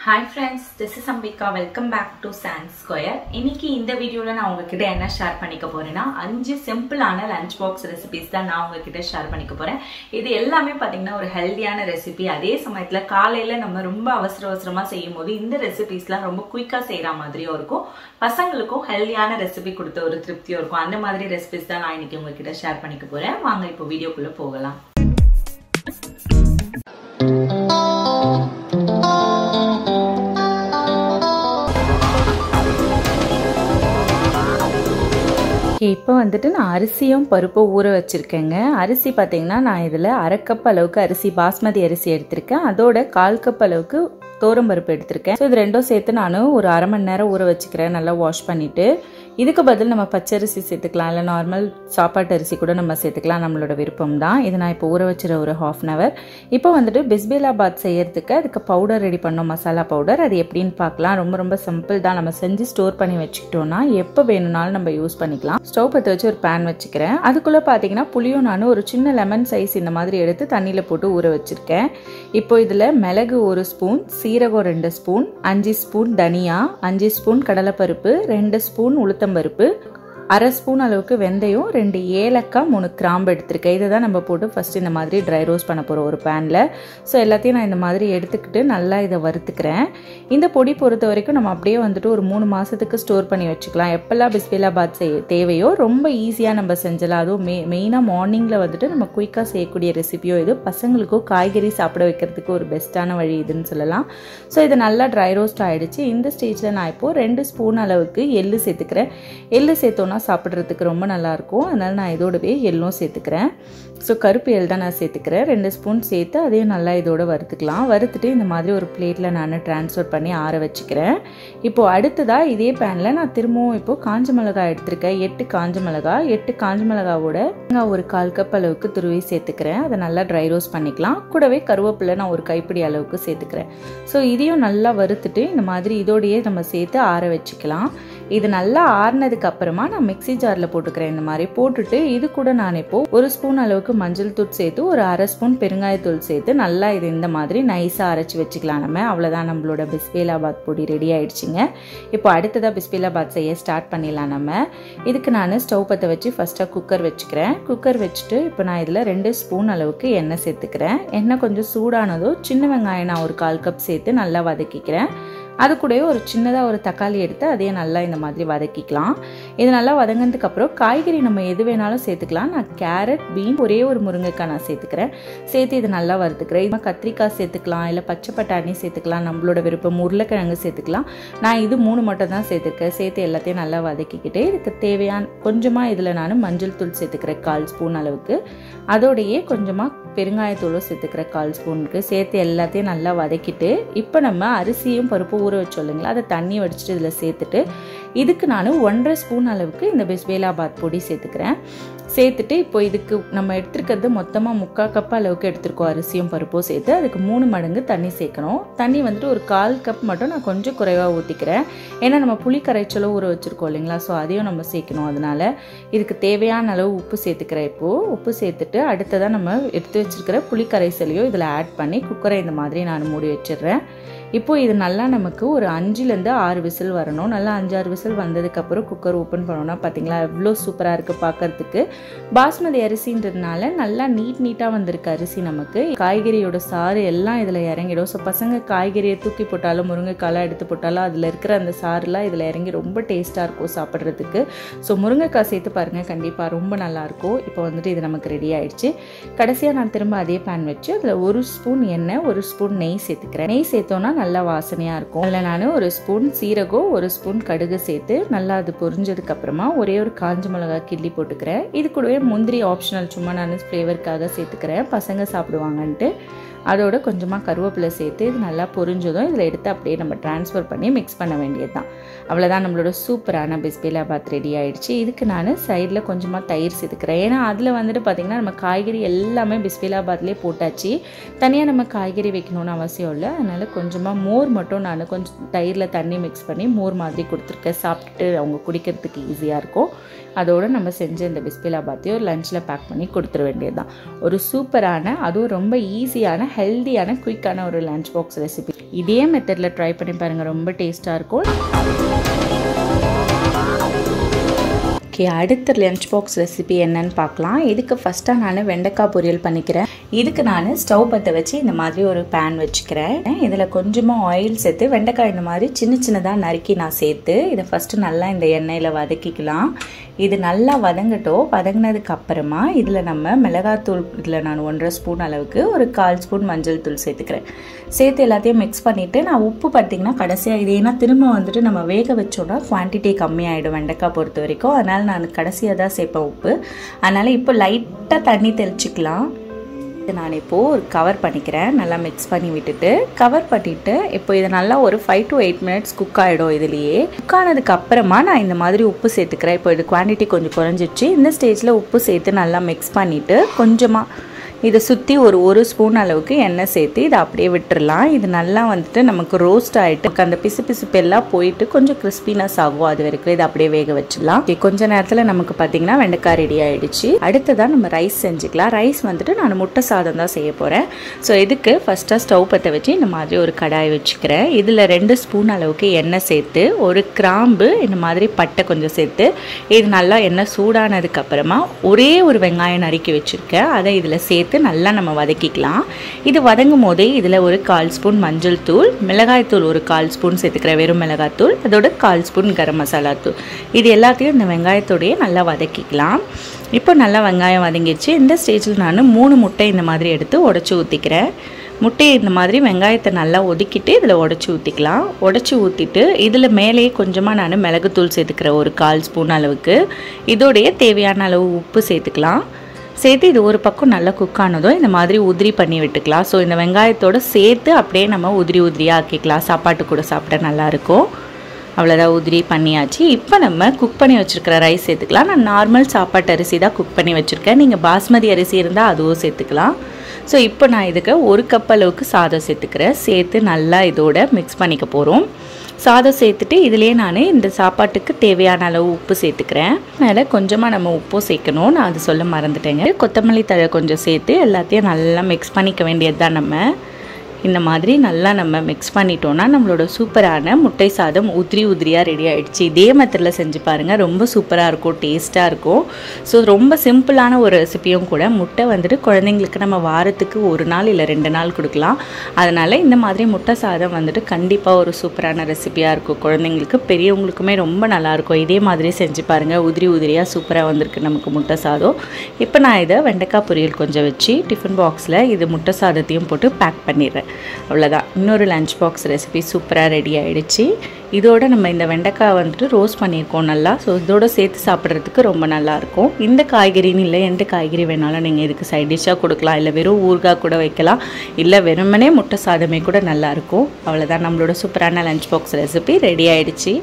hi friends this is Ambika welcome back to sand square இன்னைக்கு இந்த வீடியோவில் நான் உங்ககிட்ட என்ன ஷேர் பண்ணிக்க போறேன்னா அஞ்சு சிம்பிளான லஞ்ச் பாக்ஸ் ரெசிபிஸ் தான் நான் உங்ககிட்ட ஷேர் பண்ணிக்க போறேன் இது எல்லாமே பார்த்தீங்கன்னா ஒரு ஹெல்த்தியான ரெசிபி அதே சமயத்தில் காலையில் நம்ம ரொம்ப அவசர அவசரமாக செய்யும் போது இந்த ரெசிபிஸ்லாம் ரொம்ப குயிக்காக செய்கிற மாதிரியும் இருக்கும் பசங்களுக்கும் ஹெல்த்தியான ரெசிபி கொடுத்த ஒரு திருப்தியும் இருக்கும் அந்த மாதிரி ரெசிபிஸ் தான் நான் இன்னைக்கு உங்ககிட்ட ஷேர் பண்ணிக்க போறேன் வாங்க இப்போ வீடியோக்குள்ளே போகலாம் ஓகே இப்போ வந்துட்டு நான் அரிசியும் பருப்பும் ஊற வச்சுருக்கேங்க அரிசி பார்த்தீங்கன்னா நான் இதில் அரை கப் அளவுக்கு அரிசி பாஸ்மதி அரிசி எடுத்திருக்கேன் அதோட கால் கப் அளவுக்கு பருப்பு எடுத்திருக்கேன் ஸோ இது ரெண்டும் சேர்த்து நான் ஒரு அரை மணி நேரம் ஊற வச்சுக்கிறேன் நல்லா வாஷ் பண்ணிவிட்டு இதுக்கு பதில் நம்ம பச்சரிசி சேர்த்துக்கலாம் இல்லை நார்மல் சாப்பாட்டு அரிசி கூட நம்ம சேர்த்துக்கலாம் நம்மளோட விருப்பம் தான் இது நான் இப்போ ஊற வச்சுற ஒரு ஹாஃப் அன் ஹவர் இப்போ வந்துட்டு பிஸ்பேலாபாத் செய்யறதுக்கு அதுக்கு பவுடர் ரெடி பண்ணோம் மசாலா பவுடர் அது எப்படின்னு பார்க்கலாம் ரொம்ப ரொம்ப சிம்பிள் தான் நம்ம செஞ்சு ஸ்டோர் பண்ணி வச்சுக்கிட்டோம்னா எப்போ வேணும்னாலும் நம்ம யூஸ் பண்ணிக்கலாம் ஸ்டவ் பற்ற வச்சு ஒரு பேன் வச்சுக்கிறேன் அதுக்குள்ளே பார்த்தீங்கன்னா புளியும் நான் ஒரு சின்ன லெமன் சைஸ் இந்த மாதிரி எடுத்து தண்ணியில் போட்டு ஊற வச்சுருக்கேன் இப்போ இதில் மிளகு ஒரு ஸ்பூன் சீரகம் ரெண்டு ஸ்பூன் அஞ்சு ஸ்பூன் தனியா அஞ்சு ஸ்பூன் கடலைப்பருப்பு ரெண்டு ஸ்பூன் உளுத்தம்பருப்பு அரை ஸ்பூன் அளவுக்கு வெந்தயம் ரெண்டு ஏலக்காய் மூணு கிராம்பு எடுத்திருக்கேன் இதை தான் நம்ம போட்டு ஃபஸ்ட்டு இந்த மாதிரி ட்ரை ரோஸ்ட் பண்ண போகிறோம் ஒரு பேனில் ஸோ எல்லாத்தையும் நான் இந்த மாதிரி எடுத்துக்கிட்டு நல்லா இதை வறுத்துக்கிறேன் இந்த பொடி பொறுத்த வரைக்கும் நம்ம அப்படியே வந்துட்டு ஒரு மூணு மாதத்துக்கு ஸ்டோர் பண்ணி வச்சுக்கலாம் எப்போல்லாம் பிஸ்பிலாபாத் செய்ய தேவையோ ரொம்ப ஈஸியாக நம்ம செஞ்சலாம் அதுவும் மெ மெயினாக மார்னிங்கில் வந்துட்டு நம்ம குயிக்காக செய்யக்கூடிய ரெசிபியோ இது பசங்களுக்கும் காய்கறி சாப்பிட வைக்கிறதுக்கு ஒரு பெஸ்ட்டான வழி இதுன்னு சொல்லலாம் ஸோ இது நல்லா ட்ரை ரோஸ்ட் ஆகிடுச்சு இந்த ஸ்டேஜில் நான் இப்போது ரெண்டு ஸ்பூன் அளவுக்கு எள்ளு சேர்த்துக்கிறேன் எள்ளு சேர்த்தோன்னா சாப்பிட்றதுக்கு ரொம்ப நல்லாயிருக்கும் அதனால் நான் இதோடவே எள்ளும் சேர்த்துக்கிறேன் ஸோ கருப்பு எள் தான் நான் சேர்த்துக்கிறேன் ரெண்டு ஸ்பூன் சேர்த்து அதையும் நல்லா இதோட வறுத்துக்கலாம் வறுத்துட்டு இந்த மாதிரி ஒரு பிளேட்டில் நான் ட்ரான்ஸ்ஃபர் பண்ணி ஆற வச்சுக்கிறேன் இப்போது அடுத்ததாக இதே பேனில் நான் திரும்பவும் இப்போது காஞ்ச மிளகாய் எடுத்திருக்கேன் எட்டு காஞ்ச மிளகாய் எட்டு காஞ்ச மிளகாவோட நான் ஒரு கால் கப் அளவுக்கு துருவி சேர்த்துக்கிறேன் அதை நல்லா ட்ரை ரோஸ்ட் பண்ணிக்கலாம் கூடவே கருவேப்பிலை நான் ஒரு கைப்பிடி அளவுக்கு சேர்த்துக்கிறேன் ஸோ இதையும் நல்லா வறுத்துட்டு இந்த மாதிரி இதோடையே நம்ம சேர்த்து ஆற வச்சுக்கலாம் இது நல்லா ஆறுனதுக்கு அப்புறமா நான் மிக்சி ஜாரில் போட்டுக்கிறேன் இந்த மாதிரி போட்டுட்டு இது கூட நான் இப்போ ஒரு ஸ்பூன் அளவுக்கு மஞ்சள் தூள் சேர்த்து ஒரு அரை ஸ்பூன் பெருங்காயத்தூள் சேர்த்து நல்லா இது இந்த மாதிரி நைஸாக அரைச்சி வச்சுக்கலாம் நம்ம அவ்வளோதான் நம்மளோட பிஸ்பேலாபாத் பொடி ரெடி ஆயிடுச்சுங்க இப்போ அடுத்ததாக பிஸ்பேலாபாத் செய்ய ஸ்டார்ட் பண்ணிடலாம் நம்ம இதுக்கு நான் ஸ்டவ் பற்ற வச்சு ஃபஸ்ட்டாக குக்கர் வச்சுக்கிறேன் குக்கர் வச்சுட்டு இப்போ நான் இதில் ரெண்டு ஸ்பூன் அளவுக்கு எண்ணெய் சேர்த்துக்கிறேன் எண்ணெய் கொஞ்சம் சூடானதோ சின்ன வெங்காயம் நான் ஒரு கால் கப் சேர்த்து நல்லா வதக்கிக்கிறேன் அது கூடவே ஒரு சின்னதாக ஒரு தக்காளி எடுத்து அதையும் நல்லா இந்த மாதிரி வதக்கிக்கலாம் இது நல்லா வதங்கினதுக்கு அப்புறம் காய்கறி நம்ம எது வேணாலும் சேர்த்துக்கலாம் நான் கேரட் பீன் ஒரே ஒரு முருங்கைக்காய் நான் சேர்த்துக்கிறேன் சேர்த்து இது நல்லா வறுத்துக்கிறேன் இது கத்திரிக்காய் சேர்த்துக்கலாம் இல்லை பச்சை பட்டாணி சேர்த்துக்கலாம் நம்மளோட விருப்பம் உருளைக்கிழங்கு சேர்த்துக்கலாம் நான் இது மூணு மட்டும் தான் சேர்த்துருக்கேன் சேர்த்து எல்லாத்தையும் நல்லா வதக்கிக்கிட்டு இதுக்கு தேவையான கொஞ்சமாக இதில் நான் மஞ்சள் தூள் சேர்த்துக்கிறேன் கால் ஸ்பூன் அளவுக்கு அதோடையே கொஞ்சமாக பெருங்காயத்தூளும் சேர்த்துக்கிறேன் கால் ஸ்பூனுக்கு சேர்த்து எல்லாத்தையும் நல்லா வதக்கிட்டு இப்போ நம்ம அரிசியும் பருப்பும் ஊற வச்சோம் இல்லைங்களா அதை தண்ணி வடிச்சிட்டு இதில் சேர்த்துட்டு இதுக்கு நான் ஒன்றரை ஸ்பூன் அளவுக்கு இந்த பிஸ்பேலாபாத் பொடி சேர்த்துக்கிறேன் சேர்த்துட்டு இப்போ இதுக்கு நம்ம எடுத்துருக்கிறது மொத்தமாக முக்கால் கப் அளவுக்கு எடுத்துருக்கோம் அரிசியும் பருப்பும் சேர்த்து அதுக்கு மூணு மடங்கு தண்ணி சேர்க்கணும் தண்ணி வந்துட்டு ஒரு கால் கப் மட்டும் நான் கொஞ்சம் குறைவாக ஊற்றிக்கிறேன் ஏன்னா நம்ம புளி கரைச்சலும் ஊற வச்சுருக்கோம் இல்லைங்களா ஸோ அதையும் நம்ம சேர்க்கணும் அதனால் இதுக்கு தேவையான அளவு உப்பு சேர்த்துக்கிறேன் இப்போது உப்பு சேர்த்துட்டு அடுத்ததாக நம்ம எடுத்து வச்சுருக்கிற புளி கரைசலையும் இதில் ஆட் பண்ணி குக்கரை இந்த மாதிரி நான் மூடி வச்சிடுறேன் இப்போது இது நல்லா நமக்கு ஒரு அஞ்சுலேருந்து ஆறு விசில் வரணும் நல்லா அஞ்சாறு விசில் வந்ததுக்கப்புறம் குக்கர் ஓப்பன் பண்ணோன்னா பார்த்தீங்களா எவ்வளோ சூப்பராக இருக்குது பார்க்குறதுக்கு பாஸ்மதி அரிசின்றதுனால நல்லா நீட் நீட்டாக வந்திருக்கு அரிசி நமக்கு காய்கறியோட சாறு எல்லாம் இதில் இறங்கிடும் ஸோ பசங்க காய்கறியை தூக்கி போட்டாலும் முருங்கைக்காலாம் எடுத்து போட்டாலும் அதில் இருக்கிற அந்த சாறுலாம் இதில் இறங்கி ரொம்ப டேஸ்ட்டாக இருக்கும் சாப்பிட்றதுக்கு ஸோ முருங்கைக்காய் சேர்த்து பாருங்கள் கண்டிப்பாக ரொம்ப நல்லாயிருக்கும் இப்போ வந்துட்டு இது நமக்கு ரெடி ஆயிடுச்சு கடைசியாக நான் திரும்ப அதே பேன் வச்சு அதில் ஒரு ஸ்பூன் எண்ணெய் ஒரு ஸ்பூன் நெய் சேர்த்துக்கிறேன் நெய் சேர்த்தோன்னா நல்லா வாசனையாக இருக்கும் அதில் நான் ஒரு ஸ்பூன் சீரகம் ஒரு ஸ்பூன் கடுகு சேர்த்து நல்லா அது பொரிஞ்சதுக்கப்புறமா ஒரே ஒரு காஞ்ச மிளகா கிள்ளி போட்டுக்கிறேன் இது கூடவே முந்திரி ஆப்ஷனல் சும்மா நான் ஃப்ளேவருக்காக சேர்த்துக்கிறேன் பசங்க சாப்பிடுவாங்கன்ட்டு அதோட கொஞ்சமாக கருவேப்பிலை சேர்த்து இது நல்லா பொரிஞ்சதும் இதில் எடுத்து அப்படியே நம்ம ட்ரான்ஸ்ஃபர் பண்ணி மிக்ஸ் பண்ண வேண்டியது தான் அவ்வளோதான் நம்மளோட சூப்பரான பிஸ்பேலாபாத் ரெடி ஆயிடுச்சு இதுக்கு நான் சைடில் கொஞ்சமாக தயிர் சேர்த்துக்கிறேன் ஏன்னா அதில் வந்துட்டு பார்த்திங்கன்னா நம்ம காய்கறி எல்லாமே பிஸ்பேலாபாத்லேயே போட்டாச்சு தனியாக நம்ம காய்கறி வைக்கணும்னு அவசியம் இல்லை அதனால் கொஞ்சமாக மோர் மட்டும் நான் கொஞ்சம் தயிரில் தண்ணி மிக்ஸ் பண்ணி மோர் மாதிரி கொடுத்துருக்கேன் சாப்பிட்டுட்டு அவங்க குடிக்கிறதுக்கு ஈஸியாக இருக்கும் அதோடு நம்ம செஞ்ச இந்த பிஸ்பிலாபாத்தையும் லஞ்சில் பேக் பண்ணி கொடுத்துட வேண்டியது தான் ஒரு சூப்பரான அதுவும் ரொம்ப ஈஸியான ஹெல்தியான குயிக்கான ஒரு லஞ்ச் பாக்ஸ் ரெசிபி இதே மெத்தடில் ட்ரை பண்ணி பாருங்கள் ரொம்ப டேஸ்ட்டாக இருக்கும் ஓகே அடுத்த லஞ்ச் பாக்ஸ் ரெசிபி என்னன்னு பார்க்கலாம் இதுக்கு ஃபஸ்ட்டாக நான் வெண்டைக்காய் பொரியல் பண்ணிக்கிறேன் இதுக்கு நான் ஸ்டவ் பற்ற வச்சு இந்த மாதிரி ஒரு பேன் வச்சுக்கிறேன் இதில் கொஞ்சமாக ஆயில் சேர்த்து வெண்டைக்காய் இந்த மாதிரி சின்ன சின்னதாக நறுக்கி நான் சேர்த்து இதை ஃபஸ்ட்டு நல்லா இந்த எண்ணெயில் வதக்கிக்கலாம் இது நல்லா வதங்கட்டும் வதங்கினதுக்கு அப்புறமா இதில் நம்ம மிளகாத்தூள் இதில் நான் ஒன்றரை ஸ்பூன் அளவுக்கு ஒரு கால் ஸ்பூன் மஞ்சள் தூள் சேர்த்துக்கிறேன் சேர்த்து எல்லாத்தையும் மிக்ஸ் பண்ணிவிட்டு நான் உப்பு பார்த்திங்கன்னா கடைசியாக இது ஏன்னா திரும்ப வந்துட்டு நம்ம வேக வச்சோன்னா குவான்டிட்டி கம்மியாயிடும் வெண்டைக்காய் பொறுத்த வரைக்கும் அதனால் நான் கடைசியாக தான் சேர்ப்பேன் உப்பு அதனால் இப்போ லைட்டாக தண்ணி தெளிச்சிக்கலாம் நான் இப்போது ஒரு கவர் பண்ணிக்கிறேன் நல்லா மிக்ஸ் பண்ணி விட்டுட்டு கவர் பண்ணிவிட்டு இப்போ இதை நல்லா ஒரு five to eight minutes cook ஆகிடும் இதுலேயே குக் ஆனதுக்கு அப்புறமா நான் இந்த மாதிரி உப்பு சேர்த்துக்கிறேன் இப்போ இது குவான்டிட்டி கொஞ்சம் குறைஞ்சிச்சு இந்த ஸ்டேஜில் உப்பு சேர்த்து நல்லா மிக்ஸ் பண்ணிவிட்டு கொஞ்சமாக இதை சுற்றி ஒரு ஒரு ஸ்பூன் அளவுக்கு எண்ணெய் சேர்த்து இதை அப்படியே விட்டுறலாம் இது நல்லா வந்துட்டு நமக்கு ரோஸ்ட் ஆகிட்டு அந்த பிசு பிசுப்பு எல்லாம் போயிட்டு கொஞ்சம் கிறிஸ்பினஸ் ஆகும் அது வரைக்கும் இதை அப்படியே வேக வச்சிடலாம் கொஞ்ச நேரத்தில் நமக்கு பார்த்தீங்கன்னா வெண்டைக்காய் ரெடி ஆகிடுச்சு அடுத்ததான் நம்ம ரைஸ் செஞ்சுக்கலாம் ரைஸ் வந்துட்டு நான் முட்டை சாதம் தான் செய்ய போகிறேன் ஸோ இதுக்கு ஃபஸ்ட்டாக ஸ்டவ் பற்ற வச்சு இந்த மாதிரி ஒரு கடாய் வச்சுக்கிறேன் இதில் ரெண்டு ஸ்பூன் அளவுக்கு எண்ணெய் சேர்த்து ஒரு கிராம்பு இந்த மாதிரி பட்டை கொஞ்சம் சேர்த்து இது நல்லா எண்ணெய் சூடானதுக்கு அப்புறமா ஒரே ஒரு வெங்காயம் நறுக்கி வச்சுருக்கேன் அதை இதில் சேர்த்து நல்லா நம்ம வதக்கிக்கலாம் இது வதங்கும் போதே இதில் ஒரு கால் ஸ்பூன் மஞ்சள் தூள் மிளகாய் தூள் ஒரு கால் ஸ்பூன் சேர்த்துக்கிறேன் வெறும் மிளகாய் தூள் அதோட கால் ஸ்பூன் கரம் மசாலா தூள் இது எல்லாத்தையும் இந்த வெங்காயத்தோடையே நல்லா வதக்கிக்கலாம் இப்போ நல்லா வெங்காயம் வதங்கிடுச்சு இந்த ஸ்டேஜில் நான் மூணு முட்டை இந்த மாதிரி எடுத்து உடச்சி ஊற்றிக்கிறேன் முட்டையை இந்த மாதிரி வெங்காயத்தை நல்லா ஒதுக்கிட்டு இதில் உடச்சி ஊற்றிக்கலாம் உடச்சி ஊற்றிட்டு இதில் மேலேயே கொஞ்சமாக நான் மிளகுத்தூள் சேர்த்துக்கிறேன் ஒரு கால் ஸ்பூன் அளவுக்கு இதோடைய தேவையான அளவு உப்பு சேர்த்துக்கலாம் சேர்த்து இது ஒரு பக்கம் நல்லா குக் ஆனதும் இந்த மாதிரி உதிரி பண்ணி விட்டுக்கலாம் ஸோ இந்த வெங்காயத்தோடு சேர்த்து அப்படியே நம்ம உதிரி உதிரியாக ஆக்கிக்கலாம் சாப்பாட்டு கூட சாப்பிட நல்லாயிருக்கும் அவ்வளோதான் உதிரி பண்ணியாச்சு இப்போ நம்ம குக் பண்ணி வச்சுருக்கிற ரைஸ் சேர்த்துக்கலாம் நான் நார்மல் சாப்பாட்டு அரிசி தான் குக் பண்ணி வச்சுருக்கேன் நீங்கள் பாஸ்மதி அரிசி இருந்தால் அதுவும் சேர்த்துக்கலாம் ஸோ இப்போ நான் இதுக்கு ஒரு கப் அளவுக்கு சாதம் சேர்த்துக்கிறேன் சேர்த்து நல்லா இதோட மிக்ஸ் பண்ணிக்க போகிறோம் சாதம் சேர்த்துட்டு இதுலேயே நான் இந்த சாப்பாட்டுக்கு தேவையான அளவு உப்பு சேர்த்துக்கிறேன் மேலே கொஞ்சமாக நம்ம உப்பும் சேர்க்கணும் நான் அது சொல்ல மறந்துட்டேங்க கொத்தமல்லி தழை கொஞ்சம் சேர்த்து எல்லாத்தையும் நல்லா மிக்ஸ் பண்ணிக்க வேண்டியது தான் நம்ம இந்த மாதிரி நல்லா நம்ம மிக்ஸ் பண்ணிட்டோன்னா நம்மளோட சூப்பரான முட்டை சாதம் உதிரி உதிரியாக ரெடி ஆகிடுச்சு இதே மெத்தடில் செஞ்சு பாருங்கள் ரொம்ப சூப்பராக இருக்கும் டேஸ்ட்டாக இருக்கும் ஸோ ரொம்ப சிம்பிளான ஒரு ரெசிபியும் கூட முட்டை வந்துட்டு குழந்தைங்களுக்கு நம்ம வாரத்துக்கு ஒரு நாள் இல்லை ரெண்டு நாள் கொடுக்கலாம் அதனால் இந்த மாதிரி முட்டை சாதம் வந்துட்டு கண்டிப்பாக ஒரு சூப்பரான ரெசிபியாக இருக்கும் குழந்தைங்களுக்கு பெரியவங்களுக்குமே ரொம்ப நல்லாயிருக்கும் இதே மாதிரி செஞ்சு பாருங்கள் உதிரி உதிரியாக சூப்பராக வந்திருக்கு நமக்கு முட்டை சாதம் இப்போ நான் இதை வெண்டைக்காய் பொரியல் கொஞ்சம் வச்சு டிஃபன் பாக்ஸில் இது முட்டை சாதத்தையும் போட்டு பேக் பண்ணிடுறேன் அவ்வளோதான் இன்னொரு லஞ்ச் பாக்ஸ் ரெசிபி சூப்பராக ரெடி ஆகிடுச்சு இதோட நம்ம இந்த வெண்டைக்காய் வந்துட்டு ரோஸ்ட் பண்ணியிருக்கோம் நல்லா ஸோ இதோட சேர்த்து சாப்பிட்றதுக்கு ரொம்ப நல்லாயிருக்கும் இந்த காய்கறின்னு இல்லை எந்த காய்கறி வேணாலும் நீங்கள் இதுக்கு சைட் டிஷ்ஷாக கொடுக்கலாம் இல்லை வெறும் ஊறுகாய் கூட வைக்கலாம் இல்லை வெறுமனே முட்டை சாதமே கூட நல்லாயிருக்கும் அவ்வளோதான் நம்மளோட சூப்பரான லஞ்ச் பாக்ஸ் ரெசிபி ரெடி ஆகிடுச்சு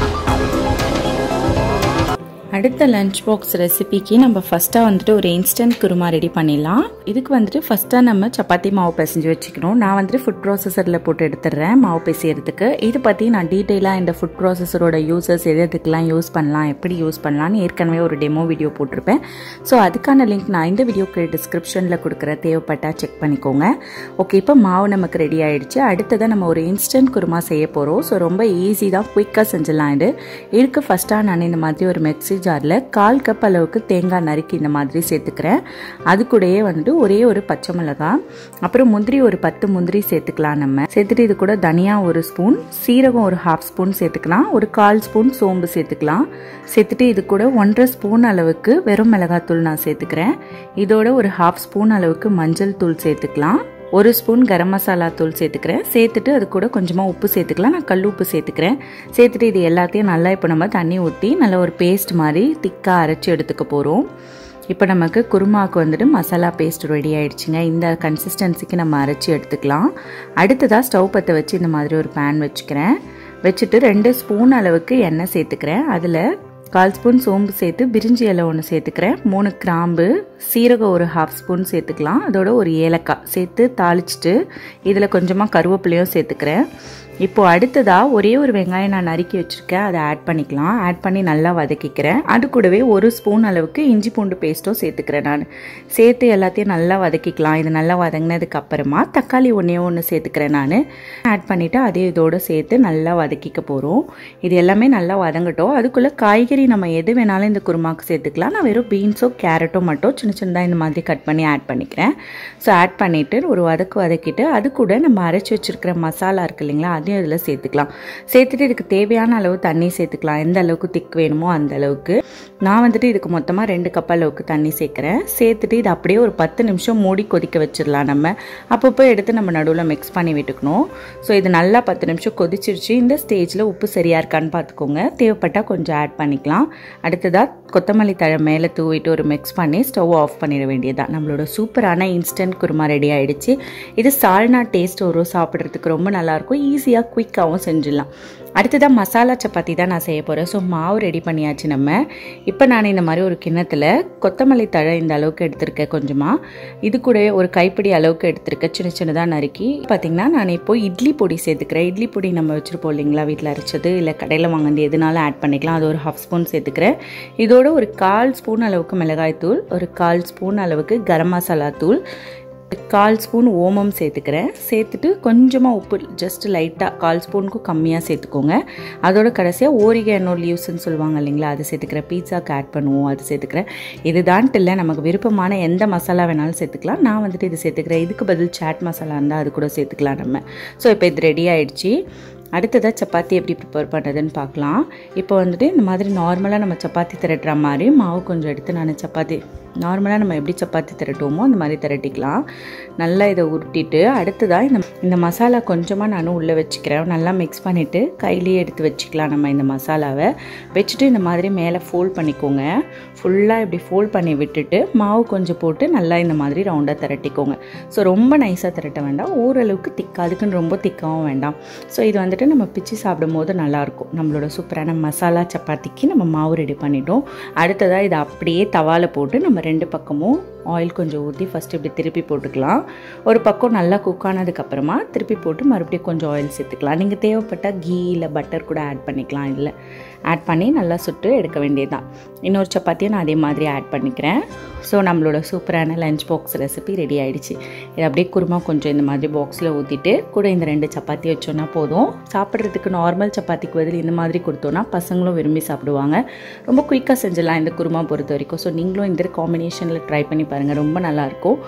அடுத்த லஞ்ச் பாக்ஸ் ரெசிபிக்கு நம்ம ஃபஸ்ட்டாக வந்துட்டு ஒரு இன்ஸ்டன்ட் குருமா ரெடி பண்ணிடலாம் இதுக்கு வந்துட்டு ஃபஸ்ட்டாக நம்ம சப்பாத்தி மாவு பிசைஞ்சு வச்சுக்கணும் நான் வந்துட்டு ஃபுட் ப்ராசஸரில் போட்டு எடுத்துடுறேன் மாவு பிசையறதுக்கு இது பற்றி நான் டீட்டெயிலாக இந்த ஃபுட் ப்ராசஸரோட யூசர்ஸ் எது எதுக்கெல்லாம் யூஸ் பண்ணலாம் எப்படி யூஸ் பண்ணலாம்னு ஏற்கனவே ஒரு டெமோ வீடியோ போட்டிருப்பேன் ஸோ அதுக்கான லிங்க் நான் இந்த வீடியோக்கு டிஸ்கிரிப்ஷனில் கொடுக்குற தேவைப்பட்டால் செக் பண்ணிக்கோங்க ஓகே இப்போ மாவு நமக்கு ரெடி ஆகிடுச்சு அடுத்ததாக நம்ம ஒரு இன்ஸ்டன்ட் குருமா செய்ய போகிறோம் ஸோ ரொம்ப ஈஸி தான் குயிக்காக செஞ்சிடலாம் இது இதுக்கு ஃபஸ்ட்டாக நான் இந்த மாதிரி ஒரு மிக்ஸி ஜாரில் கால் கப் அளவுக்கு தேங்காய் நறுக்கி இந்த மாதிரி சேர்த்துக்கிறேன் அது கூடயே வந்துட்டு ஒரே ஒரு பச்சை மிளகாய் அப்புறம் முந்திரி ஒரு பத்து முந்திரி சேர்த்துக்கலாம் நம்ம சேர்த்துட்டு இது கூட தனியாக ஒரு ஸ்பூன் சீரகம் ஒரு ஹாஃப் ஸ்பூன் சேர்த்துக்கலாம் ஒரு கால் ஸ்பூன் சோம்பு சேர்த்துக்கலாம் சேர்த்துட்டு இது கூட ஒன்றரை ஸ்பூன் அளவுக்கு வெறும் மிளகாத்தூள் நான் சேர்த்துக்கிறேன் இதோட ஒரு ஹாஃப் ஸ்பூன் அளவுக்கு மஞ்சள் தூள் சேர்த்துக்கலாம் ஒரு ஸ்பூன் கரம் மசாலா தூள் சேர்த்துக்கிறேன் சேர்த்துட்டு அது கூட கொஞ்சமாக உப்பு சேர்த்துக்கலாம் நான் கல் உப்பு சேர்த்துக்கிறேன் சேர்த்துட்டு இது எல்லாத்தையும் நல்லா இப்போ நம்ம தண்ணி ஊற்றி நல்லா ஒரு பேஸ்ட் மாதிரி திக்காக அரைச்சி எடுத்துக்க போகிறோம் இப்போ நமக்கு குருமாவுக்கு வந்துட்டு மசாலா பேஸ்ட் ரெடி ஆயிடுச்சுங்க இந்த கன்சிஸ்டன்சிக்கு நம்ம அரைச்சி எடுத்துக்கலாம் அடுத்ததாக ஸ்டவ் பற்ற வச்சு இந்த மாதிரி ஒரு பேன் வச்சுக்கிறேன் வச்சுட்டு ரெண்டு ஸ்பூன் அளவுக்கு எண்ணெய் சேர்த்துக்கிறேன் அதில் கால் ஸ்பூன் சோம்பு சேர்த்து பிரிஞ்சி இலை ஒன்று சேர்த்துக்கிறேன் மூணு கிராம்பு சீரகம் ஒரு ஹாஃப் ஸ்பூன் சேர்த்துக்கலாம் அதோட ஒரு ஏலக்காய் சேர்த்து தாளிச்சிட்டு இதில் கொஞ்சமாக கருவேப்பிலையும் சேர்த்துக்கிறேன் இப்போது அடுத்ததாக ஒரே ஒரு வெங்காயம் நான் நறுக்கி வச்சுருக்கேன் அதை ஆட் பண்ணிக்கலாம் ஆட் பண்ணி நல்லா வதக்கிக்கிறேன் அது கூடவே ஒரு ஸ்பூன் அளவுக்கு இஞ்சி பூண்டு பேஸ்ட்டும் சேர்த்துக்கிறேன் நான் சேர்த்து எல்லாத்தையும் நல்லா வதக்கிக்கலாம் இது நல்லா வதங்கினதுக்கு அப்புறமா தக்காளி ஒன்றே ஒன்று சேர்த்துக்கிறேன் நான் ஆட் பண்ணிவிட்டு அதே இதோடு சேர்த்து நல்லா வதக்கிக்க போகிறோம் இது எல்லாமே நல்லா வதங்கட்டும் அதுக்குள்ளே காய்கறி நம்ம எது வேணாலும் இந்த குருமாக்கு சேர்த்துக்கலாம் நான் வெறும் பீன்ஸோ கேரட்டோ மட்டும் சின்ன சின்னதாக இந்த மாதிரி கட் பண்ணி ஆட் பண்ணிக்கிறேன் ஸோ ஆட் பண்ணிவிட்டு ஒரு வதக்கு வதக்கிட்டு அது கூட நம்ம அரைச்சி வச்சுருக்கிற மசாலா இருக்கு இல்லைங்களா அதையும் இதில் சேர்த்துக்கலாம் சேர்த்துட்டு இதுக்கு தேவையான அளவு தண்ணி சேர்த்துக்கலாம் எந்த அளவுக்கு திக் வேணுமோ அந்த அளவுக்கு நான் வந்துட்டு இதுக்கு மொத்தமாக ரெண்டு கப் அளவுக்கு தண்ணி சேர்க்குறேன் சேர்த்துட்டு இது அப்படியே ஒரு பத்து நிமிஷம் மூடி கொதிக்க வச்சிடலாம் நம்ம அப்பப்போ எடுத்து நம்ம நடுவில் மிக்ஸ் பண்ணி விட்டுக்கணும் ஸோ இது நல்லா பத்து நிமிஷம் கொதிச்சிருச்சு இந்த ஸ்டேஜில் உப்பு சரியாக இருக்கான்னு பார்த்துக்கோங்க தேவைப்பட்டால் கொஞ்சம் ஆட் பண்ணிக்கலாம் அடுத்ததாக கொத்தமல்லி தழை மேலே தூவிட்டு ஒரு மிக்ஸ் பண்ணி ஸ்டவ் ஆஃப் பண்ணிட வேண்டியதான் நம்மளோட சூப்பரான இன்ஸ்டன்ட் குருமா ரெடி ஆகிடுச்சு இது சால்னா டேஸ்ட் வரும் சாப்பிட்றதுக்கு ரொம்ப நல்லாயிருக்கும் ஈஸியாக குயிக்காகவும் செஞ்சிடலாம் அடுத்ததாக மசாலா சப்பாத்தி தான் நான் செய்ய போகிறேன் ஸோ மாவு ரெடி பண்ணியாச்சு நம்ம இப்போ நான் இந்த மாதிரி ஒரு கிண்ணத்தில் கொத்தமல்லி தழை இந்த அளவுக்கு எடுத்திருக்கேன் கொஞ்சமாக இது கூட ஒரு கைப்பிடி அளவுக்கு எடுத்திருக்கேன் சின்ன சின்னதாக நறுக்கி பார்த்திங்கன்னா நான் இப்போ இட்லி பொடி சேர்த்துக்கிறேன் இட்லி பொடி நம்ம வச்சுருப்போம் இல்லைங்களா வீட்டில் அரைச்சது இல்லை கடையில் வாங்கினது எதுனாலும் ஆட் பண்ணிக்கலாம் அது ஒரு ஹாஃப் ஸ்பூன் சேர்த்துக்கிறேன் இதோட ஒரு கால் ஸ்பூன் அளவுக்கு மிளகாய் தூள் ஒரு கால் ஸ்பூன் அளவுக்கு கரம் மசாலா தூள் கால் ஸ்பூன் ஓமம் சேர்த்துக்கிறேன் சேர்த்துட்டு கொஞ்சமாக உப்பு ஜஸ்ட் லைட்டாக கால் ஸ்பூனுக்கும் கம்மியாக சேர்த்துக்கோங்க அதோட கடைசியாக ஓரிகேனோ லீவ்ஸ்ன்னு சொல்லுவாங்க இல்லைங்களா அது சேர்த்துக்கிறேன் பீட்சாக்கு ஆட் பண்ணுவோம் அது சேர்த்துக்கிறேன் இதுதான்ட்டு இல்லை நமக்கு விருப்பமான எந்த மசாலா வேணாலும் சேர்த்துக்கலாம் நான் வந்துட்டு இது சேர்த்துக்கிறேன் இதுக்கு பதில் சாட் மசாலா இருந்தால் அது கூட சேர்த்துக்கலாம் நம்ம ஸோ இப்போ இது ரெடி ஆயிடுச்சு அடுத்ததாக சப்பாத்தி எப்படி ப்ரிப்பேர் பண்ணுறதுன்னு பார்க்கலாம் இப்போ வந்துட்டு இந்த மாதிரி நார்மலாக நம்ம சப்பாத்தி திரட்டுற மாதிரி மாவு கொஞ்சம் எடுத்து நான் சப்பாத்தி நார்மலாக நம்ம எப்படி சப்பாத்தி திரட்டுவோமோ அந்த மாதிரி திரட்டிக்கலாம் நல்லா இதை உருட்டிட்டு அடுத்ததாக இந்த இந்த மசாலா கொஞ்சமாக நான் உள்ளே வச்சுக்கிறேன் நல்லா மிக்ஸ் பண்ணிவிட்டு கையிலேயே எடுத்து வச்சுக்கலாம் நம்ம இந்த மசாலாவை வச்சுட்டு இந்த மாதிரி மேலே ஃபோல்ட் பண்ணிக்கோங்க ஃபுல்லாக இப்படி ஃபோல்ட் பண்ணி விட்டுட்டு மாவு கொஞ்சம் போட்டு நல்லா இந்த மாதிரி ரவுண்டாக திரட்டிக்கோங்க ஸோ ரொம்ப நைஸாக திரட்ட வேண்டாம் ஓரளவுக்கு திக்கா அதுக்குன்னு ரொம்ப திக்காகவும் வேண்டாம் ஸோ இது வந்துட்டு நம்ம பிச்சு சாப்பிடும் போது நல்லாயிருக்கும் நம்மளோட சூப்பரான மசாலா சப்பாத்திக்கு நம்ம மாவு ரெடி பண்ணிட்டோம் அடுத்ததாக இதை அப்படியே தவாவில் போட்டு நம்ம ரெண்டு பக்கமும் ஆயில் கொஞ்சம் ஊற்றி ஃபஸ்ட்டு இப்படி திருப்பி போட்டுக்கலாம் ஒரு பக்கம் நல்லா குக் ஆனதுக்கப்புறமா திருப்பி போட்டு மறுபடியும் கொஞ்சம் ஆயில் சேர்த்துக்கலாம் நீங்கள் தேவைப்பட்டால் கீ இல்லை பட்டர் கூட ஆட் பண்ணிக்கலாம் இல்லை ஆட் பண்ணி நல்லா சுட்டு எடுக்க வேண்டியதுதான் இன்னொரு சப்பாத்தியும் நான் அதே மாதிரி ஆட் பண்ணிக்கிறேன் ஸோ நம்மளோட சூப்பரான லஞ்ச் பாக்ஸ் ரெசிபி ரெடி ஆகிடுச்சு இது அப்படியே குருமா கொஞ்சம் இந்த மாதிரி பாக்ஸில் ஊற்றிட்டு கூட இந்த ரெண்டு சப்பாத்தி வச்சோன்னா போதும் சாப்பிட்றதுக்கு நார்மல் சப்பாத்திக்கு பதில் இந்த மாதிரி கொடுத்தோன்னா பசங்களும் விரும்பி சாப்பிடுவாங்க ரொம்ப குயிக்காக செஞ்சிடலாம் இந்த குருமா பொறுத்த வரைக்கும் ஸோ நீங்களும் இந்த காம்பினேஷனில் ட்ரை பண்ணி பாருங்கள் ரொம்ப நல்லாயிருக்கும்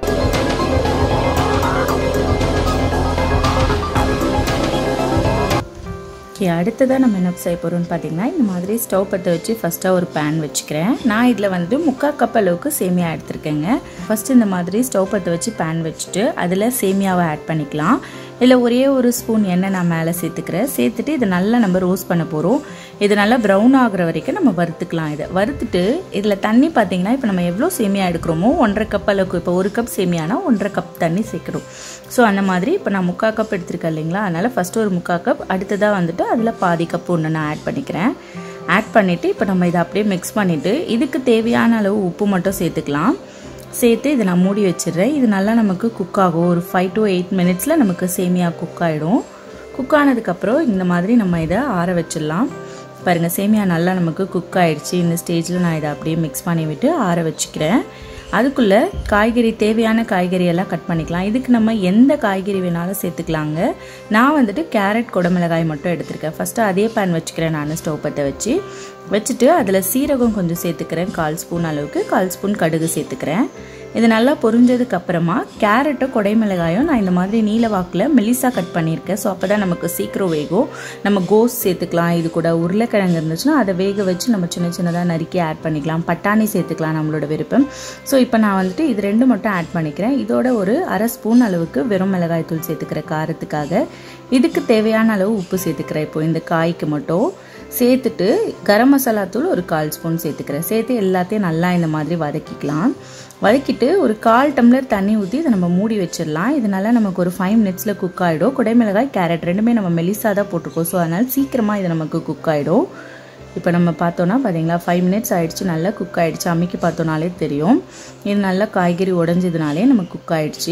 ஓகே அடுத்ததாக நம்ம என்ன செய்ய போகிறோம்னு பார்த்தீங்கன்னா இந்த மாதிரி ஸ்டவ் பற்ற வச்சு ஃபஸ்ட்டாக ஒரு பேன் வச்சுக்கிறேன் நான் இதில் வந்து முக்கால் கப் அளவுக்கு சேமியா எடுத்திருக்கேங்க ஃபஸ்ட்டு இந்த மாதிரி ஸ்டவ் பற்ற வச்சு பேன் வச்சுட்டு அதில் சேமியாவை ஆட் பண்ணிக்கலாம் இல்லை ஒரே ஒரு ஸ்பூன் எண்ணெய் நான் மேலே சேர்த்துக்கிறேன் சேர்த்துட்டு இதை நல்லா நம்ம ரோஸ்ட் பண்ண போகிறோம் இது நல்லா ப்ரௌன் ஆகுற வரைக்கும் நம்ம வறுத்துக்கலாம் இதை வறுத்துட்டு இதில் தண்ணி பார்த்தீங்கன்னா இப்போ நம்ம எவ்வளோ சேமியா எடுக்கிறோமோ ஒன்றரை கப் அளவுக்கு இப்போ ஒரு கப் சேமியானா ஒன்றரை கப் தண்ணி சேர்க்குறோம் ஸோ அந்த மாதிரி இப்போ நான் முக்கால் கப் எடுத்திருக்கேன் இல்லைங்களா அதனால் ஃபஸ்ட்டு ஒரு முக்கால் கப் அடுத்ததாக வந்துட்டு அதில் பாதி கப் ஒன்று நான் ஆட் பண்ணிக்கிறேன் ஆட் பண்ணிவிட்டு இப்போ நம்ம இதை அப்படியே மிக்ஸ் பண்ணிவிட்டு இதுக்கு தேவையான அளவு உப்பு மட்டும் சேர்த்துக்கலாம் சேர்த்து இதை நான் மூடி வச்சிடுறேன் இது நல்லா நமக்கு குக் ஆகும் ஒரு ஃபைவ் டு எயிட் மினிட்ஸில் நமக்கு சேமியா குக் ஆகிடும் குக் ஆனதுக்கப்புறம் இந்த மாதிரி நம்ம இதை ஆற வச்சிடலாம் பாருங்கள் சேமியா நல்லா நமக்கு குக் ஆகிடுச்சு இந்த ஸ்டேஜில் நான் இதை அப்படியே மிக்ஸ் பண்ணி விட்டு ஆற வச்சுக்கிறேன் அதுக்குள்ளே காய்கறி தேவையான காய்கறி எல்லாம் கட் பண்ணிக்கலாம் இதுக்கு நம்ம எந்த காய்கறி வேணாலும் சேர்த்துக்கலாங்க நான் வந்துட்டு கேரட் குடமிளகாய் மட்டும் எடுத்திருக்கேன் ஃபஸ்ட்டு அதே பேன் வச்சுக்கிறேன் நான் ஸ்டவ் பற்ற வச்சு வச்சுட்டு அதில் சீரகம் கொஞ்சம் சேர்த்துக்கிறேன் கால் ஸ்பூன் அளவுக்கு கால் ஸ்பூன் கடுகு சேர்த்துக்கிறேன் இது நல்லா பொரிஞ்சதுக்கு அப்புறமா கேரட்டும் கொடைமிளகாயும் நான் இந்த மாதிரி நீல வாக்கில் மெலிசாக கட் பண்ணியிருக்கேன் ஸோ அப்போ தான் நமக்கு சீக்கிரம் வேகும் நம்ம கோஸ் சேர்த்துக்கலாம் இது கூட உருளைக்கிழங்கு இருந்துச்சுன்னா அதை வேக வச்சு நம்ம சின்ன சின்னதாக நறுக்கி ஆட் பண்ணிக்கலாம் பட்டாணி சேர்த்துக்கலாம் நம்மளோட விருப்பம் ஸோ இப்போ நான் வந்துட்டு இது ரெண்டு மட்டும் ஆட் பண்ணிக்கிறேன் இதோட ஒரு அரை ஸ்பூன் அளவுக்கு வெறும் மிளகாய் தூள் சேர்த்துக்கிறேன் காரத்துக்காக இதுக்கு தேவையான அளவு உப்பு சேர்த்துக்கிறேன் இப்போ இந்த காய்க்கு மட்டும் சேர்த்துட்டு கரம் மசாலா தூள் ஒரு கால் ஸ்பூன் சேர்த்துக்கிறேன் சேர்த்து எல்லாத்தையும் நல்லா இந்த மாதிரி வதக்கிக்கலாம் வதக்கிட்டு ஒரு கால் டம்ளர் தண்ணி ஊற்றி இதை நம்ம மூடி வச்சிடலாம் இதனால நமக்கு ஒரு ஃபைவ் மினிட்ஸில் குக் ஆகிடும் குடைமிளகாய் கேரட் ரெண்டுமே நம்ம மெலிசாக தான் போட்டிருக்கோம் ஸோ அதனால் சீக்கிரமாக இது நமக்கு குக் ஆகிடும் இப்போ நம்ம பார்த்தோன்னா பார்த்தீங்களா ஃபைவ் மினிட்ஸ் ஆகிடுச்சு நல்லா குக் ஆகிடுச்சு அமுக்கி பார்த்தோனாலே தெரியும் இது நல்லா காய்கறி உடஞ்சதுனாலே நமக்கு குக் ஆகிடுச்சு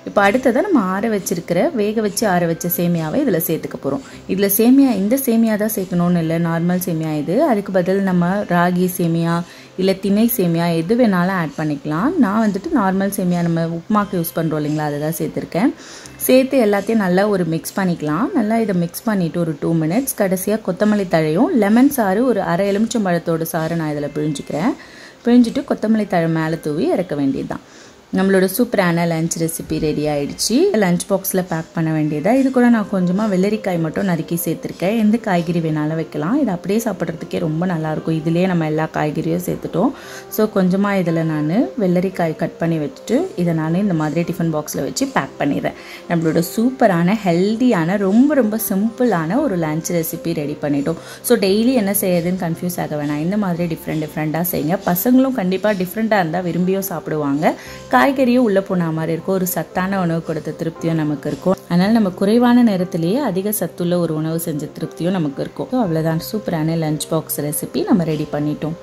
இப்போ அடுத்ததாக நம்ம ஆற வச்சிருக்கிற வேக வச்சு ஆற வச்ச சேமியாவை இதில் சேர்த்துக்க போகிறோம் இதில் சேமியா இந்த சேமியா தான் சேர்க்கணும்னு இல்லை நார்மல் சேமியா இது அதுக்கு பதில் நம்ம ராகி சேமியா இல்லை திணை சேமியா எது வேணாலும் ஆட் பண்ணிக்கலாம் நான் வந்துட்டு நார்மல் சேமியா நம்ம உப்புமாக்கு யூஸ் பண்ணுறோம் இல்லைங்களா அதை தான் சேர்த்துருக்கேன் சேர்த்து எல்லாத்தையும் நல்லா ஒரு மிக்ஸ் பண்ணிக்கலாம் நல்லா இதை மிக்ஸ் பண்ணிவிட்டு ஒரு டூ மினிட்ஸ் கடைசியாக கொத்தமல்லி தழையும் லெமன் சாறு ஒரு அரை எலுமிச்சம்பழத்தோட சாறு நான் இதில் பிழிஞ்சிக்கிறேன் பிழிஞ்சிட்டு கொத்தமல்லி தழை மேலே தூவி இறக்க வேண்டியது தான் நம்மளோட சூப்பரான லஞ்ச் ரெசிபி ரெடி ஆயிடுச்சு லஞ்ச் பாக்ஸில் பேக் பண்ண வேண்டியதா இது கூட நான் கொஞ்சமாக வெள்ளரிக்காய் மட்டும் நறுக்கி சேர்த்துருக்கேன் எந்த காய்கறி வேணாலும் வைக்கலாம் இது அப்படியே சாப்பிட்றதுக்கே ரொம்ப நல்லாயிருக்கும் இதுலேயே நம்ம எல்லா காய்கறியும் சேர்த்துட்டோம் ஸோ கொஞ்சமாக இதில் நான் வெள்ளரிக்காய் கட் பண்ணி வச்சுட்டு இதை நான் இந்த மாதிரி டிஃபன் பாக்ஸில் வச்சு பேக் பண்ணிடுறேன் நம்மளோட சூப்பரான ஹெல்த்தியான ரொம்ப ரொம்ப சிம்பிளான ஒரு லஞ்ச் ரெசிபி ரெடி பண்ணிட்டோம் ஸோ டெய்லி என்ன செய்யுதுன்னு கன்ஃபியூஸ் ஆக வேணாம் இந்த மாதிரி டிஃப்ரெண்ட் டிஃப்ரெண்ட்டாக செய்யுங்க பசங்களும் கண்டிப்பாக டிஃப்ரெண்ட்டாக இருந்தால் விரும்பியும் சாப்பிடுவாங்க காய்கறியும் உள்ளே போன மாதிரி இருக்கும் ஒரு சத்தான உணவு கொடுத்த திருப்தியும் நமக்கு இருக்கும் அதனால் நம்ம குறைவான நேரத்திலேயே அதிக சத்துள்ள ஒரு உணவு செஞ்ச திருப்தியும் நமக்கு இருக்கும் ஸோ அவ்வளோதான் சூப்பரான லஞ்ச் பாக்ஸ் ரெசிபி நம்ம ரெடி பண்ணிட்டோம்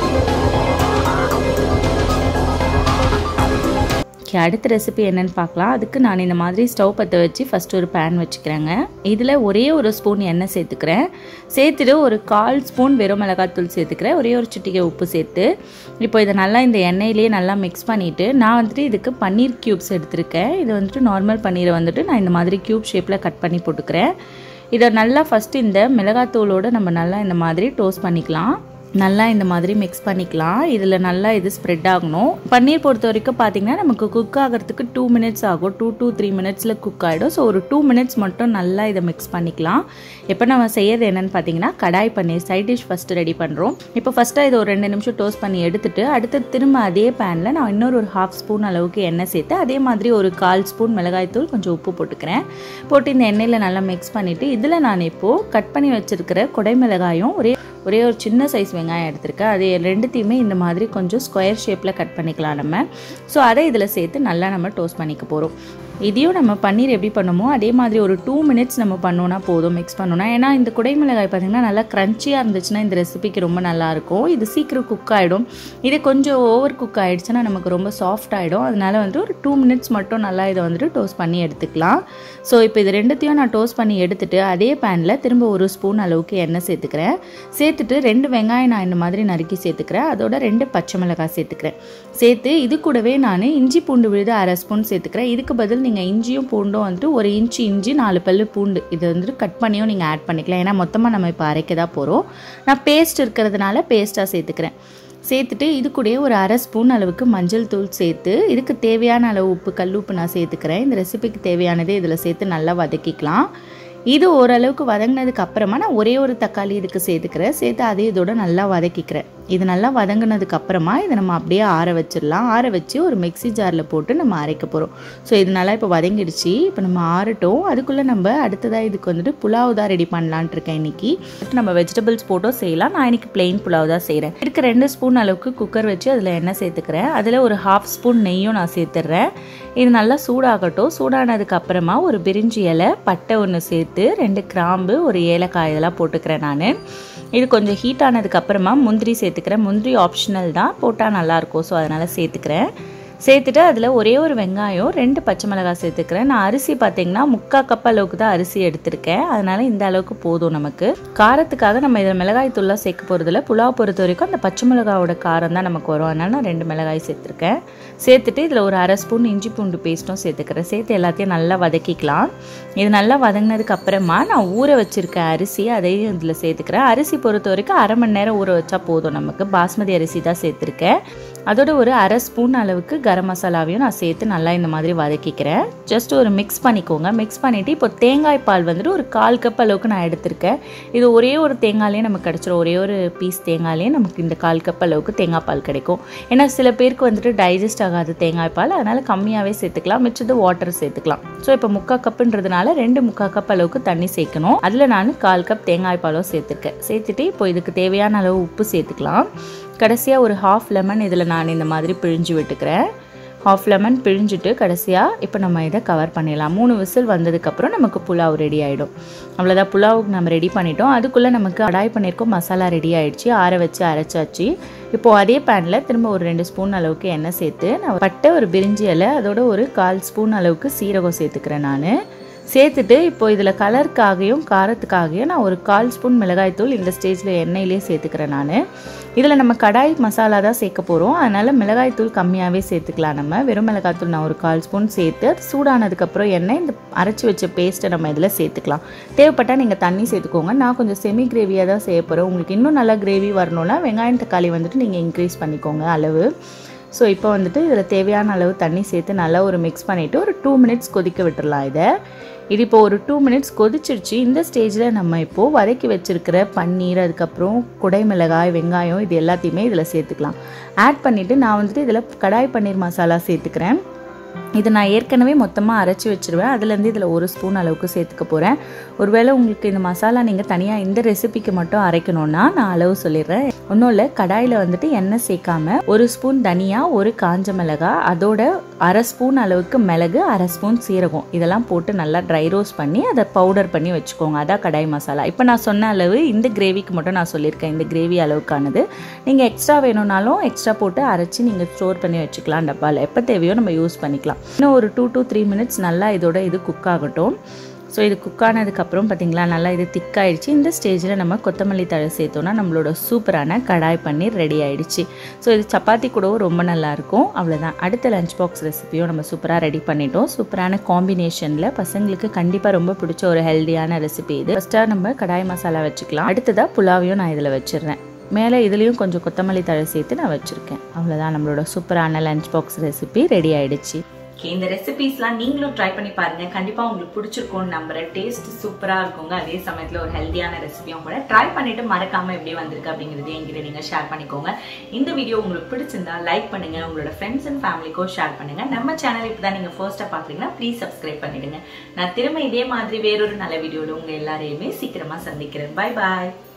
ஓகே அடுத்த ரெசிபி என்னென்னு பார்க்கலாம் அதுக்கு நான் இந்த மாதிரி ஸ்டவ் பற்ற வச்சு ஃபஸ்ட்டு ஒரு பேன் வச்சுக்கிறேங்க இதில் ஒரே ஒரு ஸ்பூன் எண்ணெய் சேர்த்துக்கிறேன் சேர்த்துட்டு ஒரு கால் ஸ்பூன் வெறும் மிளகாத்தூள் சேர்த்துக்கிறேன் ஒரே ஒரு சிட்டிகை உப்பு சேர்த்து இப்போ இதை நல்லா இந்த எண்ணெயிலேயே நல்லா மிக்ஸ் பண்ணிவிட்டு நான் வந்துட்டு இதுக்கு பன்னீர் க்யூப்ஸ் எடுத்திருக்கேன் இது வந்துட்டு நார்மல் பன்னீரை வந்துட்டு நான் இந்த மாதிரி க்யூப் ஷேப்பில் கட் பண்ணி போட்டுக்கிறேன் இதை நல்லா ஃபஸ்ட்டு இந்த மிளகாத்தூளோடு நம்ம நல்லா இந்த மாதிரி டோஸ்ட் பண்ணிக்கலாம் நல்லா இந்த மாதிரி மிக்ஸ் பண்ணிக்கலாம் இதில் நல்லா இது ஸ்ப்ரெட் ஆகணும் பன்னீர் பொறுத்த வரைக்கும் பார்த்தீங்கன்னா நமக்கு குக் ஆகிறதுக்கு டூ மினிட்ஸ் ஆகும் டூ டூ த்ரீ மினிட்ஸில் குக் ஆகிடும் ஸோ ஒரு டூ மினிட்ஸ் மட்டும் நல்லா இதை மிக்ஸ் பண்ணிக்கலாம் இப்போ நம்ம செய்யறது என்னென்னு பார்த்தீங்கன்னா kadai paneer side dish first ready பண்ணுறோம் இப்போ ஃபஸ்ட்டாக இதை ஒரு ரெண்டு நிமிஷம் டோஸ்ட் பண்ணி எடுத்துட்டு அடுத்து திரும்ப அதே பேனில் நான் இன்னொரு ஒரு ஹாஃப் ஸ்பூன் அளவுக்கு எண்ணெய் சேர்த்து அதே மாதிரி ஒரு கால் ஸ்பூன் மிளகாய்த்தூள் கொஞ்சம் உப்பு போட்டுக்கிறேன் போட்டு இந்த எண்ணெயில் நல்லா மிக்ஸ் பண்ணிவிட்டு இதில் நான் இப்போது கட் பண்ணி வச்சுருக்கிற குடை மிளகாயும் ஒரே ஒரே ஒரு சின்ன சைஸ் வெங்காயம் எடுத்திருக்கேன் அது ரெண்டுத்தையுமே இந்த மாதிரி கொஞ்சம் ஸ்கொயர் ஷேப்பில் கட் பண்ணிக்கலாம் நம்ம ஸோ அதை இதில் சேர்த்து நல்லா நம்ம டோஸ்ட் பண்ணிக்க போகிறோம் இதையும் நம்ம பன்னீர் எப்படி பண்ணுமோ அதே மாதிரி ஒரு டூ மினிட்ஸ் நம்ம பண்ணோன்னா போதும் மிக்ஸ் பண்ணோன்னா ஏன்னா இந்த குடை மிளகாய் பார்த்திங்கன்னா நல்லா க்ரன்ச்சியாக இருந்துச்சுன்னா இந்த ரெசிபிக்கு ரொம்ப நல்லாயிருக்கும் இது சீக்கிரம் குக் ஆகிடும் இது கொஞ்சம் ஓவர் குக் ஆகிடுச்சுன்னா நமக்கு ரொம்ப சாஃப்ட் ஆகிடும் அதனால வந்துட்டு ஒரு டூ மினிட்ஸ் மட்டும் நல்லா இதை வந்துட்டு டோஸ்ட் பண்ணி எடுத்துக்கலாம் ஸோ இப்போ இது ரெண்டுத்தையும் நான் டோஸ்ட் பண்ணி எடுத்துட்டு அதே பேனில் திரும்ப ஒரு ஸ்பூன் அளவுக்கு எண்ணெய் சேர்த்துக்கிறேன் சேர்த்துட்டு ரெண்டு வெங்காயம் நான் இந்த மாதிரி நறுக்கி சேர்த்துக்கிறேன் அதோட ரெண்டு பச்சை மிளகாய் சேர்த்துக்கிறேன் சேர்த்து இது கூடவே நான் இஞ்சி பூண்டு விழுது அரை ஸ்பூன் சேர்த்துக்கிறேன் இதுக்கு பதில் நீங்கள் இஞ்சியும் பூண்டும் வந்துட்டு ஒரு இன்ச்சு இஞ்சி நாலு பல்லு பூண்டு இது வந்துட்டு கட் பண்ணியும் நீங்கள் ஆட் பண்ணிக்கலாம் ஏன்னா மொத்தமாக நம்ம இப்போ அரைக்க தான் போகிறோம் நான் பேஸ்ட் இருக்கிறதுனால பேஸ்ட்டாக சேர்த்துக்கிறேன் சேர்த்துட்டு இது கூடயே ஒரு அரை ஸ்பூன் அளவுக்கு மஞ்சள் தூள் சேர்த்து இதுக்கு தேவையான அளவு உப்பு கல் உப்பு நான் சேர்த்துக்கிறேன் இந்த ரெசிபிக்கு தேவையானதே இதில் சேர்த்து நல்லா வதக்கிக்கலாம் இது ஓரளவுக்கு வதங்கினதுக்கு அப்புறமா நான் ஒரே ஒரு தக்காளி இதுக்கு சேர்த்துக்கிறேன் சேர்த்து அதே இதோட நல்லா வதக்கிக்கிறேன் இது நல்லா வதங்கினதுக்கு அப்புறமா இதை நம்ம அப்படியே ஆற வச்சிடலாம் ஆற வச்சு ஒரு மிக்ஸி ஜாரில் போட்டு நம்ம அரைக்க போகிறோம் ஸோ இது நல்லா இப்போ வதங்கிடுச்சு இப்போ நம்ம ஆறட்டும் அதுக்குள்ளே நம்ம அடுத்ததாக இதுக்கு வந்துட்டு புலாவ் தான் ரெடி பண்ணலான்ட்டு இருக்கேன் இன்னைக்கு நம்ம வெஜிடபிள்ஸ் போட்டும் செய்யலாம் நான் இன்னைக்கு பிளெயின் புலாவ் தான் செய்கிறேன் இதுக்கு ரெண்டு ஸ்பூன் அளவுக்கு குக்கர் வச்சு அதில் எண்ணெய் சேர்த்துக்கிறேன் அதில் ஒரு ஹாஃப் ஸ்பூன் நெய்யும் நான் சேர்த்துட்றேன் இது நல்லா சூடாகட்டும் சூடானதுக்கு அப்புறமா ஒரு பிரிஞ்சி இலை பட்டை ஒன்று சேர்த்து ரெண்டு கிராம்பு ஒரு ஏலக்காய் இதெல்லாம் போட்டுக்கிறேன் நான் இது கொஞ்சம் ஹீட் ஆனதுக்கு அப்புறமா முந்திரி சேர்த்துக்கிறேன் முந்திரி ஆப்ஷனல் தான் போட்டால் நல்லாயிருக்கும் ஸோ அதனால் சேர்த்துக்கிறேன் சேர்த்துட்டு அதில் ஒரே ஒரு வெங்காயம் ரெண்டு பச்சை மிளகாய் சேர்த்துக்கிறேன் நான் அரிசி பார்த்தீங்கன்னா முக்கால் கப் அளவுக்கு தான் அரிசி எடுத்திருக்கேன் அதனால இந்த அளவுக்கு போதும் நமக்கு காரத்துக்காக நம்ம இதில் மிளகாய் தூள்லாம் சேர்க்க போகிறதில்ல புலாவ் பொறுத்த வரைக்கும் அந்த பச்சை மிளகாவோட காரம் தான் நமக்கு வரும் அதனால நான் ரெண்டு மிளகாய் சேர்த்துருக்கேன் சேர்த்துட்டு இதில் ஒரு அரை ஸ்பூன் இஞ்சி பூண்டு பேஸ்ட்டும் சேர்த்துக்கிறேன் சேர்த்து எல்லாத்தையும் நல்லா வதக்கிக்கலாம் இது நல்லா வதங்கினதுக்கு அப்புறமா நான் ஊற வச்சிருக்க அரிசி அதையும் இதில் சேர்த்துக்கிறேன் அரிசி பொறுத்த வரைக்கும் அரை மணி நேரம் ஊற வச்சா போதும் நமக்கு பாஸ்மதி அரிசி தான் சேர்த்துருக்கேன் அதோட ஒரு அரை ஸ்பூன் அளவுக்கு கரம் மசாலாவையும் நான் சேர்த்து நல்லா இந்த மாதிரி வதக்கிக்கிறேன் ஜஸ்ட் ஒரு மிக்ஸ் பண்ணிக்கோங்க மிக்ஸ் பண்ணிவிட்டு இப்போ தேங்காய் பால் வந்துட்டு ஒரு கால் கப் அளவுக்கு நான் எடுத்திருக்கேன் இது ஒரே ஒரு தேங்காயிலே நமக்கு கிடச்சிரும் ஒரே ஒரு பீஸ் தேங்காயிலே நமக்கு இந்த கால் கப் அளவுக்கு தேங்காய் பால் கிடைக்கும் ஏன்னா சில பேருக்கு வந்துட்டு டைஜஸ்ட் ஆகாது தேங்காய் பால் அதனால் கம்மியாகவே சேர்த்துக்கலாம் மிச்சது வாட்டர் சேர்த்துக்கலாம் ஸோ இப்போ முக்கால் கப்புன்றதுனால ரெண்டு முக்கால் கப் அளவுக்கு தண்ணி சேர்க்கணும் அதில் நான் கால் கப் தேங்காய் பாலும் சேர்த்துருக்கேன் சேர்த்துட்டு இப்போ இதுக்கு தேவையான அளவு உப்பு சேர்த்துக்கலாம் கடைசியாக ஒரு ஹாஃப் லெமன் இதில் நான் இந்த மாதிரி பிழிஞ்சு விட்டுக்கிறேன் ஹாஃப் லெமன் பிழிஞ்சிட்டு கடைசியாக இப்போ நம்ம இதை கவர் பண்ணிடலாம் மூணு விசில் வந்ததுக்கப்புறம் நமக்கு புலாவ் ரெடி ஆகிடும் அவ்வளோதான் புலாவுக்கு நம்ம ரெடி பண்ணிட்டோம் அதுக்குள்ளே நமக்கு கடாய் பண்ணியிருக்கோம் மசாலா ரெடி ஆகிடுச்சு ஆற வச்சு அரைச்சாச்சு இப்போது அதே பேனில் திரும்ப ஒரு ரெண்டு ஸ்பூன் அளவுக்கு எண்ணெய் சேர்த்து நான் பட்டை ஒரு பிரிஞ்சி இலை அதோட ஒரு கால் ஸ்பூன் அளவுக்கு சீரகம் சேர்த்துக்கிறேன் நான் சேர்த்துட்டு இப்போ இதில் கலருக்காகவும் காரத்துக்காகவும் நான் ஒரு கால் ஸ்பூன் மிளகாய்த்தூள் இந்த ஸ்டேஜில் எண்ணெயிலே சேர்த்துக்கிறேன் நான் இதில் நம்ம கடாய் மசாலா தான் சேர்க்க போகிறோம் அதனால் மிளகாய்த்தூள் கம்மியாகவே சேர்த்துக்கலாம் நம்ம வெறும் மிளகாய்த்தூள் நான் ஒரு கால் ஸ்பூன் சேர்த்து அது சூடானதுக்கப்புறம் எண்ணெய் இந்த அரைச்சி வச்ச பேஸ்ட்டை நம்ம இதில் சேர்த்துக்கலாம் தேவைப்பட்டால் நீங்கள் தண்ணி சேர்த்துக்கோங்க நான் கொஞ்சம் செமி கிரேவியாக தான் செய்ய போகிறேன் உங்களுக்கு இன்னும் நல்லா கிரேவி வரணும்னா வெங்காயம் தக்காளி வந்துட்டு நீங்கள் இன்க்ரீஸ் பண்ணிக்கோங்க அளவு ஸோ இப்போ வந்துட்டு இதில் தேவையான அளவு தண்ணி சேர்த்து நல்லா ஒரு மிக்ஸ் பண்ணிவிட்டு ஒரு டூ மினிட்ஸ் கொதிக்க விட்டுறலாம் இதை இது இப்போ ஒரு டூ மினிட்ஸ் கொதிச்சிருச்சு இந்த ஸ்டேஜில் நம்ம இப்போது வதக்கி வச்சுருக்கிற பன்னீர் அதுக்கப்புறம் குடை மிளகாய் வெங்காயம் இது எல்லாத்தையுமே இதில் சேர்த்துக்கலாம் ஆட் பண்ணிவிட்டு நான் வந்துட்டு இதில் கடாய் பன்னீர் மசாலா சேர்த்துக்கிறேன் இது நான் ஏற்கனவே மொத்தமாக அரைச்சி வச்சுருவேன் அதுலேருந்து இதில் ஒரு ஸ்பூன் அளவுக்கு சேர்த்துக்க போகிறேன் ஒருவேளை உங்களுக்கு இந்த மசாலா நீங்கள் தனியாக இந்த ரெசிபிக்கு மட்டும் அரைக்கணுன்னா நான் அளவு சொல்லிடுறேன் ஒன்றும் இல்லை கடாயில் வந்துட்டு எண்ணெய் சேர்க்காம ஒரு ஸ்பூன் தனியா ஒரு காஞ்ச மிளகா அதோட அரை ஸ்பூன் அளவுக்கு மிளகு அரை ஸ்பூன் சீரகம் இதெல்லாம் போட்டு நல்லா ட்ரை ரோஸ்ட் பண்ணி அதை பவுடர் பண்ணி வச்சுக்கோங்க அதான் கடாய் மசாலா இப்போ நான் சொன்ன அளவு இந்த கிரேவிக்கு மட்டும் நான் சொல்லியிருக்கேன் இந்த கிரேவி அளவுக்கானது நீங்கள் எக்ஸ்ட்ரா வேணும்னாலும் எக்ஸ்ட்ரா போட்டு அரைச்சி நீங்கள் ஸ்டோர் பண்ணி வச்சுக்கலாம் டப்பாவில் எப்போ தேவையோ நம்ம யூஸ் பண்ணிக்கலாம் இன்னும் ஒரு டூ டூ த்ரீ மினிட்ஸ் நல்லா இதோட இது குக் ஆகட்டும் ஸோ இது குக் ஆனதுக்கப்புறம் பார்த்திங்களா நல்லா இது திக்காயிடுச்சு இந்த ஸ்டேஜில் நம்ம கொத்தமல்லி தழை சேர்த்தோன்னா நம்மளோட சூப்பரான கடாய் பன்னீர் ரெடி ஆயிடுச்சு ஸோ இது சப்பாத்தி கூடவும் ரொம்ப நல்லாயிருக்கும் அவ்வளோதான் அடுத்த லஞ்ச் பாக்ஸ் ரெசிபியும் நம்ம சூப்பராக ரெடி பண்ணிட்டோம் சூப்பரான காம்பினேஷனில் பசங்களுக்கு கண்டிப்பாக ரொம்ப பிடிச்ச ஒரு ஹெல்த்தியான ரெசிபி இது ஃபஸ்ட்டாக நம்ம கடாய் மசாலா வச்சுக்கலாம் அடுத்ததாக புலாவையும் நான் இதில் வச்சிடுறேன் மேலே இதுலேயும் கொஞ்சம் கொத்தமல்லி தழை சேர்த்து நான் வச்சுருக்கேன் அவ்வளோதான் நம்மளோட சூப்பரான லஞ்ச் பாக்ஸ் ரெசிபி ரெடி ஆயிடுச்சு ஓகே இந்த ரெசிபிஸ்லாம் நீங்களும் ட்ரை பண்ணி பாருங்க கண்டிப்பா உங்களுக்கு பிடிச்சிருக்கும்னு நம்புறேன் டேஸ்ட் சூப்பரா இருக்குங்க அதே சமயத்துல ஒரு ஹெல்த்தியான ரெசிபியும் கூட ட்ரை பண்ணிட்டு மறக்காம எப்படி வந்திருக்கு அப்படிங்கிறது என்கிட்ட நீங்க ஷேர் பண்ணிக்கோங்க இந்த வீடியோ உங்களுக்கு பிடிச்சிருந்தா லைக் பண்ணுங்க உங்களோட ஃப்ரெண்ட்ஸ் அண்ட் ஃபேமிலிக்கும் ஷேர் பண்ணுங்க நம்ம சேனல் இப்பதான் நீங்க ஃபர்ஸ்டா பாக்குறீங்கன்னா ப்ளீஸ் சப்ஸ்கிரைப் பண்ணிடுங்க நான் திரும்ப இதே மாதிரி வேறொரு நல்ல வீடியோல உங்க எல்லாரையுமே சீக்கிரமா சந்திக்கிறேன் பை பாய்